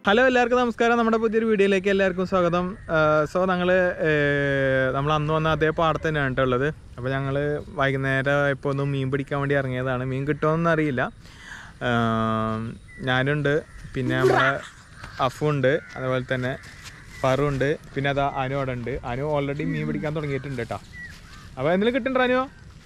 Hello എല്ലാവർക്കും നമസ്കാരം നമ്മുടെ പുതിയൊരു വീഡിയോയിലേക്ക് എല്ലാവർക്കും സ്വാഗതം സോ ഞങ്ങൾ നമ്മൾ അന്ന് വന്ന അതേ പാടത്ത് തന്നെയാണ് കേട്ടോ ഉള്ളത് അപ്പോൾ ഞങ്ങൾ വൈകുന്നേരം ഇപ്പോൾ ഒന്ന് മീൻ പിടിക്കാൻ വേണ്ടി ഇറങ്ങിയതാണ് മീൻ കിട്ടുമോയെന്ന് അറിയില്ല ആ, ഞാനുണ്ട് പിന്നെ നമ്മുടെ അഫുണ്ട് അതുപോലെ തന്നെ ഫറുണ്ട് പിന്നെ അതാ അനു അവിടെ ഉണ്ട് അനു ഓൾറെഡി മീൻ പിടിക്കാൻ തുടങ്ങിയിട്ടുണ്ട് കേട്ടോ അപ്പോൾ എന്തെങ്കിലും കിട്ടുന്നുണ്ടോ അനു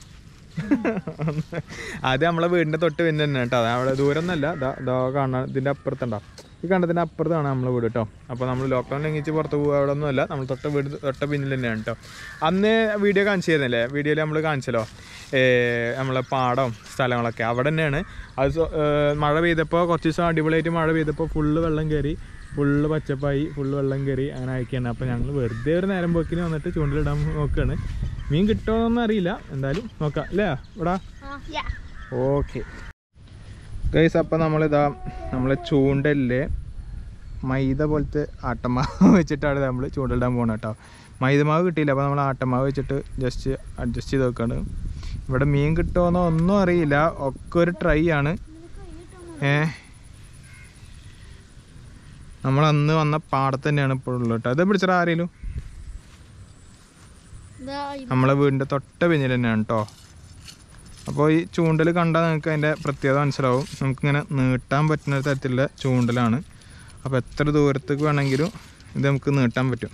അത് നമ്മളെ വീടിന്റെ തൊട്ട് പിന്നെ തന്നെ കേട്ടോ അവിടെ ദൂരം ഒന്നല്ല ഇതാ ഇതാ കാണാൻ ഇതിന്റെ അപ്പുറത്തുണ്ടോ ഈ കണ്ടതിന്റെ അപ്പുറത്താണ് നമ്മളെ വീട് കേട്ടോ അപ്പോൾ നമ്മൾ ലോക്ക്ഡൗൺ ലംഘിച്ച് പുറത്ത് പോകുക അവിടെ ഒന്നുമല്ല നമ്മൾ തൊട്ട വീട് തൊട്ട പിന്നിൽ തന്നെയാണ് കേട്ടോ അന്ന് വീഡിയോ കാണിച്ചു തരുന്നില്ലേ വീഡിയോയിൽ നമ്മൾ കാണിച്ചല്ലോ ഏ, നമ്മളെ പാടം സ്ഥലങ്ങളൊക്കെ അവിടെ തന്നെയാണ് അത് സോ- ഏ, മഴ പെയ്തപ്പോൾ കുറച്ച് ദിവസം അടിപൊളിയായിട്ട് മഴ പെയ്തപ്പോൾ ഫുള്ള് വെള്ളം കയറി ഫുള്ള് പച്ചപ്പായി ഫുള്ള് വെള്ളം കയറി അങ്ങനെ അയക്കുകയാണ് അപ്പോൾ ഞങ്ങൾ വെറുതെ ഒരു നേരം പോക്കിന് വന്നിട്ട് ചൂണ്ടിലിടാൻ നോക്കുകയാണ് മീൻ കിട്ടുമോന്നൊന്നും അറിയില്ല എന്തായാലും നോക്കാം അല്ലേ ഇവിടെ ഓക്കെ ഗൈസ് അപ്പം നമ്മളിതാ നമ്മളെ ചൂണ്ടലില് മൈദ പോലത്തെ ആട്ടമാവ് വെച്ചിട്ടാണ് നമ്മൾ ചൂണ്ടലിടാൻ പോകണം കേട്ടോ മൈദമാവ് കിട്ടിയില്ല അപ്പോൾ നമ്മൾ ആട്ടമാവ് വെച്ചിട്ട് ജസ്റ്റ് അഡ്ജസ്റ്റ് ചെയ്ത് നോക്കാണ് ഇവിടെ മീൻ കിട്ടുമോന്നോ ഒന്നും അറിയില്ല ഒക്കെ ഒരു ട്രൈ ആണ് ഏ നമ്മൾ അന്ന് വന്ന പാടത്ത് തന്നെയാണ് ഇപ്പോഴുള്ളത് കേട്ടോ അത് പിടിച്ചിട്ട് ആരെങ്കിലും നമ്മളെ വീടിൻ്റെ തൊട്ട പിന്നിൽ തന്നെയാണ് കേട്ടോ അപ്പോൾ ഈ ചൂണ്ടൽ കണ്ടാൽ നിങ്ങൾക്ക് അതിൻ്റെ പ്രത്യേകത മനസ്സിലാവും നമുക്കിങ്ങനെ നീട്ടാൻ പറ്റുന്ന ഒരു തരത്തിലുള്ള ചൂണ്ടലാണ് അപ്പോൾ എത്ര ദൂരത്തേക്ക് വേണമെങ്കിലും ഇത് നമുക്ക് നീട്ടാൻ പറ്റും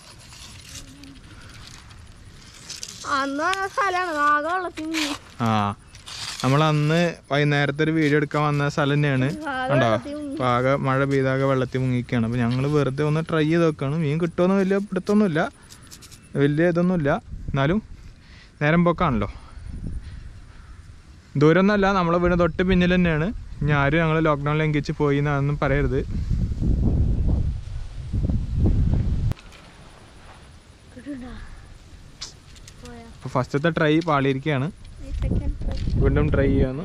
അന്ന് വന്ന സ്ഥലമാണ് ആകെ വെള്ളത്തിൽ മുങ്ങി. ആ നമ്മൾ അന്ന് വൈകുന്നേരത്തെ ഒരു വീഡിയോ എടുക്കാൻ വന്ന സ്ഥലം തന്നെയാണ് ആകെ കണ്ടോ വെള്ളത്തിൽ മുങ്ങി. അപ്പോൾ ആകെ മഴ പെയ്താകെ വെള്ളത്തിൽ മുങ്ങിക്കുകയാണ് അപ്പോൾ ഞങ്ങൾ വെറുതെ ഒന്ന് ട്രൈ ചെയ്ത് നോക്കുകയാണ് മീൻ കിട്ടുമെന്ന് വലിയ പിടുത്തൊന്നുമില്ല വലിയ ഇതൊന്നുമില്ല എന്നാലും നേരം പോക്കാണല്ലോ ദൂരമൊന്നുമല്ല നമ്മളെ വീട് തൊട്ട് പിന്നിൽ തന്നെയാണ് ഇനി ആരും ഞങ്ങൾ ലോക്ക്ഡൗൺ ലംഘിച്ച് പോയി എന്നൊന്നും പറയരുത് കിട്ടുന്നുണ്ടോ? പോയോ? അപ്പോൾ ഫസ്റ്റത്തെ ട്രൈ പാളിയിരിക്കുകയാണ് ഈ second try. വീണ്ടും ട്രൈ ചെയ്യാന്ന്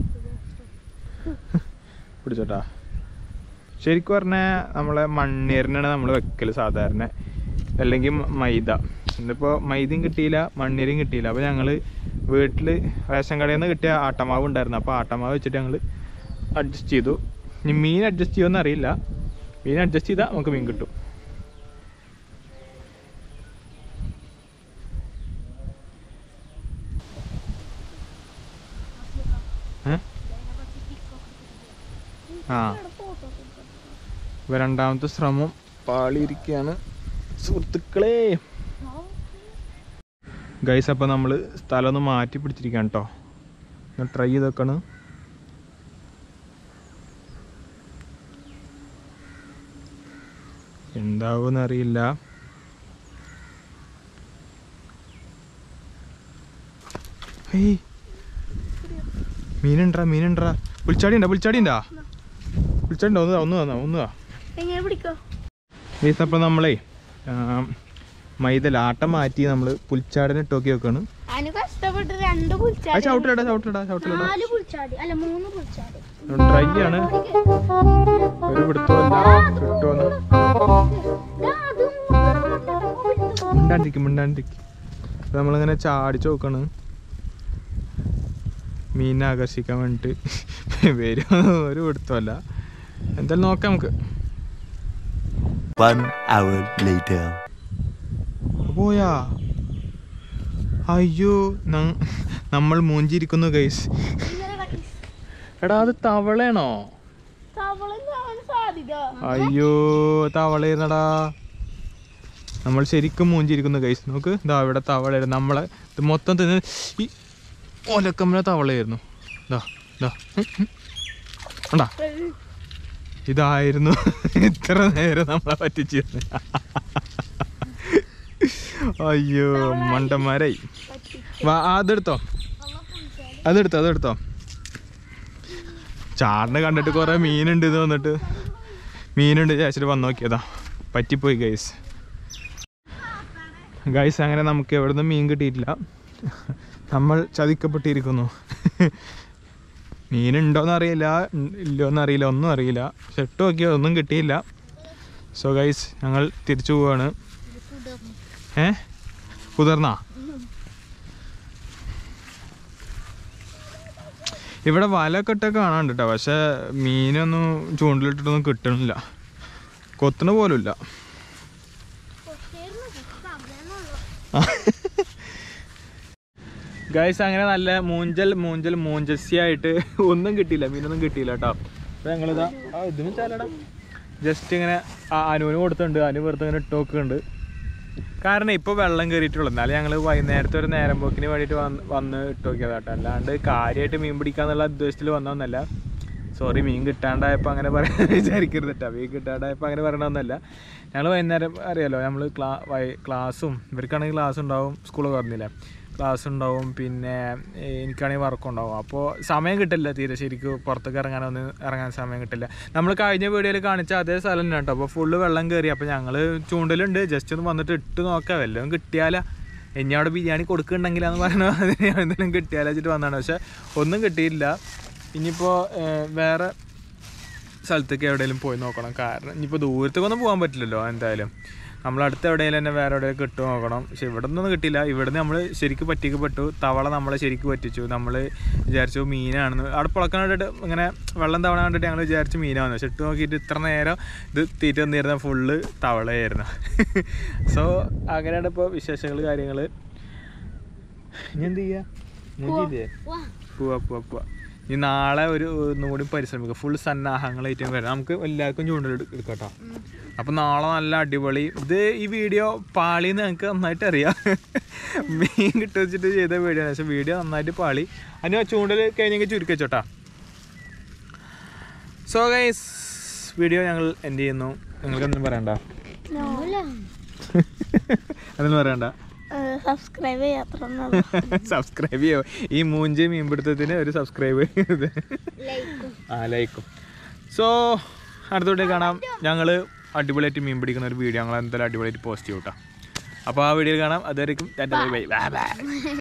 പിടിച്ചോട്ടാ ശരിക്കും പറഞ്ഞാൽ നമ്മളെ മണ്ണീരിനാണ് നമ്മൾ വെക്കൽ സാധാരണ അല്ലെങ്കിൽ മ- മൈദ ഇന്നിപ്പോൾ മൈദയും കിട്ടിയില്ല മണ്ണീരും കിട്ടിയില്ല അപ്പോൾ ഞങ്ങൾ വീട്ടിൽ റേഷൻ കടയിൽ നിന്ന് കിട്ടിയ ആട്ടമാവ് ഉണ്ടായിരുന്നു അപ്പോൾ ആട്ടമാവ് വെച്ചിട്ട് ഞങ്ങൾ അഡ്ജസ്റ്റ് ചെയ്തു ഇനി മീൻ അഡ്ജസ്റ്റ് ചെയ്യുമെന്ന് അറിയില്ല മീൻ അഡ്ജസ്റ്റ് ചെയ്താൽ നമുക്ക് മീൻ കിട്ടും ഏ ആ ഇപ്പൊ രണ്ടാമത്തെ ശ്രമം പാളിയിരിക്കുകയാണ് സുഹൃത്തുക്കളെ ഗൈസ് അപ്പോൾ നമ്മൾ സ്ഥലം ഒന്ന് മാറ്റി പിടിച്ചിരിക്കുകയാണ് കേട്ടോ ഒന്ന് ട്രൈ ചെയ്ത് നോക്കാണ് എന്താവുമെന്ന് അറിയില്ല ഹേയ് മീനുണ്ടാ മീനുണ്ടാ പുൽച്ചാടി ഉണ്ടാ പുൽച്ചാടി ഉണ്ടാ പുൽച്ചാടി ഉണ്ടോ ഒന്ന് താ, ഒന്ന് തന്നാ ഒന്ന് താ എങ്ങനെ പിടിക്കോ ഗൈസ് അപ്പോൾ നമ്മളേ മൈദ ആട്ടം മാറ്റി നമ്മൾ പുൽച്ചാടിനെ ടോക്കി വെക്കാണ് അതിന് കഷ്ടപ്പെട്ട് രണ്ട് ആ പുൽച്ചാടി ചവിട്ടിലടാ ചവിട്ടിലടാ ചവിട്ടിലടാ നാല് പുൽച്ചാടി അല്ല മൂന്ന് പുൽച്ചാടി ട്രൈ ആണ് ഒരു പിടുത്തമല്ല കിട്ടുമെന്ന് ദാ അതും മിണ്ടാണ്ടിരിക്കും മിണ്ടാണ്ടിരിക്കും അപ്പോൾ നമ്മളിങ്ങനെ ചാടിച്ച് നോക്കാണ് മീനിനെ ആകർഷിക്കാൻ വേണ്ടിയിട്ട് വരും ഒരു പിടുത്തമല്ല എന്തായാലും നോക്കാം നമുക്ക് One hour later. പോയാ അയ്യോ ന- നമ്മൾ മൂഞ്ചിരിക്കുന്നു ഗൈസ് ഇങ്ങനെ കട്ടി എടാ അത് തവളയാണോ തവളം കാണാൻ സാധ്യത അയ്യോ തവളയിരുന്നടാ നമ്മൾ ശരിക്കും മൂഞ്ചിരിക്കുന്നു ഗൈസ് നോക്ക് ഇതാ ഇവിടെ തവളയായിരുന്നു നമ്മളെ ഇത് മൊത്തം തിന്ന് ഈ ഒലക്കമ്മല തവളയായിരുന്നു ഇതാ ഇതാ ഉം, ഉം. കണ്ടാ ഇതായിരുന്നു ഇത്ര നേരം നമ്മളെ പറ്റിച്ചിരുന്നു അയ്യോ മണ്ടന്മാരായി വാ ആ, അതെടുത്തോ അതെടുത്തോ അതെടുത്തോ ചാറിനെ കണ്ടിട്ട് കുറെ മീനുണ്ട് ഇത് വന്നിട്ട് മീനുണ്ട് ചേച്ചിട്ട് വന്ന് നോക്കിയതാ പറ്റിപ്പോയി ഗൈസ് ഗൈസ് അങ്ങനെ നമുക്ക് എവിടുന്ന് മീൻ കിട്ടിയിട്ടില്ല നമ്മൾ ചതിക്കപ്പെട്ടിരിക്കുന്നു മീനുണ്ടോന്ന് അറിയില്ല ഉം, ഇല്ലോന്ന് അറിയില്ല ഒന്നും അറിയില്ല പക്ഷെ ഇട്ട് നോക്കിയോ ഒന്നും കിട്ടിയില്ല സോ ഗൈസ് ഞങ്ങൾ തിരിച്ചു പോവാണ് ഏ കുതിർന്നാ ഇവിടെ വല കെട്ടൊക്കെ കാണാണ്ട് കേട്ടോ പക്ഷെ മീനൊന്നും ചൂണ്ടിലിട്ടിട്ടൊന്നും കിട്ടണില്ല കൊത്തണ പോലുമില്ല ഗൈസ് അങ്ങനെ നല്ല മൂഞ്ചൽ മൂഞ്ചൽ മൂഞ്ചസി ആയിട്ട് ഒന്നും കിട്ടിയില്ല മീനൊന്നും കിട്ടിയില്ല കേട്ടോ അപ്പൊ ഞങ്ങളിതാ ആ ഇതും ചാലടാ ജസ്റ്റ് ഇങ്ങനെ ആ അനുവിന് കൊടുത്തിട്ടുണ്ട് അനു വെറുതെ ഇങ്ങനെ ഇട്ട് നോക്കുന്നുണ്ട് കാരണം ഇപ്പോൾ വെള്ളം കയറിയിട്ടുള്ളൂ എന്നാലും ഞങ്ങൾ വൈകുന്നേരത്തെ ഒരു നേരം പോക്കിന് വേണ്ടിയിട്ട് വന്ന് വന്ന് ഇട്ട് നോക്കിയതാ കേട്ടോ അല്ലാണ്ട് കാര്യമായിട്ട് മീൻ പിടിക്കാന്നുള്ള ഉദ്ദേശത്തിൽ വന്നതൊന്നല്ല സോറി മീൻ കിട്ടാണ്ടായപ്പോൾ അങ്ങനെ പറയാൻ വിചാരിക്കരുത് കേട്ടോ മീൻ കിട്ടാണ്ടായപ്പോൾ അങ്ങനെ പറയണമെന്നല്ല ഞങ്ങൾ വൈകുന്നേരം അറിയാലോ നമ്മൾ ക്ലാ വൈ ക്ലാസ്സും ഇവർക്കാണെങ്കിൽ ക്ലാസ് ഉണ്ടാവും സ്കൂൾ പറഞ്ഞില്ലേ ക്ലാസ് ഉണ്ടാവും പിന്നെ ഏ, എനിക്കാണെങ്കിൽ വർക്കും ഉണ്ടാവും അപ്പോൾ സമയം കിട്ടില്ല തീരെ ശരിക്കും പുറത്തേക്ക് ഇറങ്ങാനൊന്നും ഇറങ്ങാൻ സമയം കിട്ടില്ല നമ്മൾ കഴിഞ്ഞ വീഡിയോയിൽ കാണിച്ച അതേ സ്ഥലം തന്നെ കേട്ടോ അപ്പോൾ ഫുള്ള് വെള്ളം കയറി അപ്പോൾ ഞങ്ങൾ ചൂണ്ടലുണ്ട് ജസ്റ്റ് ഒന്ന് വന്നിട്ട് ഇട്ട് നോക്കാം വല്ലതും കിട്ടിയാലാ ഇനി അവിടെ ബിരിയാണി കൊടുക്കുന്നുണ്ടെങ്കിലാന്ന് പറയണ അതിന് എന്തെങ്കിലും കിട്ടിയാലോ വെച്ചിട്ട് വന്നതാണ് പക്ഷെ ഒന്നും കിട്ടിയില്ല ഇനിയിപ്പോൾ വേറെ സ്ഥലത്തേക്ക് എവിടെയെങ്കിലും പോയി നോക്കണം കാരണം ഇനിയിപ്പോൾ ദൂരത്തേക്കൊന്നും പോകാൻ പറ്റില്ലല്ലോ എന്തായാലും നമ്മൾ അടുത്ത് എവിടെയെങ്കിലും തന്നെ വേറെ എവിടെയും കിട്ടുമോ നോക്കണം പക്ഷെ ഇവിടെ നിന്നൊന്നും കിട്ടില്ല ഇവിടെ നിന്ന് നമ്മൾ ശരിക്കും പറ്റിക്കപ്പെട്ടു തവള നമ്മളെ ശരിക്കും പറ്റിച്ചു നമ്മൾ വിചാരിച്ചു മീനാണെന്ന് അവിടെ പുളക്കം കണ്ടിട്ട് ഇങ്ങനെ വെള്ളം തവണ കണ്ടിട്ട് ഞങ്ങൾ വിചാരിച്ചു മീനാണെന്ന് പക്ഷെ ഇട്ട് നോക്കിയിട്ട് ഇത്ര നേരം ഇത് തീറ്റ വന്നിരുന്ന ഫുള്ള് തവളയായിരുന്നു സോ അങ്ങനെയാണ് ഇപ്പോൾ വിശേഷങ്ങൾ കാര്യങ്ങൾ ഇനി എന്ത് ചെയ്യുക മുഞ്ചില്ലേ പോവാ പോവാ പോവാ ഇനി നാളെ ഒരു ഒന്നും കൂടി പരിശ്രമിക്കുക ഫുൾ സന്നാഹങ്ങളായിട്ട് വരാം നമുക്ക് എല്ലാവർക്കും ചൂണ്ടൽ എടുക്കാം കേട്ടോ അപ്പൊ നാളെ നല്ല അടിപൊളി ഇത് ഈ വീഡിയോ പാളിന്ന് ഞങ്ങൾക്ക് നന്നായിട്ട് അറിയാം മീൻ കിട്ടി വെച്ചിട്ട് ചെയ്ത വീഡിയോ ആണ് പക്ഷെ വീഡിയോ നന്നായിട്ട് പാളി അതിന് ചൂണ്ടൽ കഴിഞ്ഞെങ്കിൽ ചുരുക്കി വെച്ചോട്ടാ സോ ഗൈസ് വീഡിയോ ഞങ്ങൾ എൻഡ് ചെയ്യുന്നു നിങ്ങൾക്ക് എന്തെങ്കിലും പറയണ്ട അതൊന്നും പറയണ്ട സബ്സ്ക്രൈബ് ചെയ്യാത്ര സബ്സ്ക്രൈബ് ചെയ്യോ ഈ മൂഞ്ചി മീൻപിടുത്തത്തിന് ഒരു സബ്സ്ക്രൈബ് ആ ലൈക്കും സോ അടുത്തോട്ട് കാണാം ഞങ്ങൾ അടിപൊളിയായിട്ട് മീൻ പിടിക്കുന്ന ഒരു വീഡിയോ ഞങ്ങൾ എന്തായാലും അടിപൊളിയായിട്ട് പോസ്റ്റ് ചെയ്യും കേട്ടോ അപ്പോൾ ആ വീഡിയോ കാണാം അതുവരെയും ബൈ ബൈ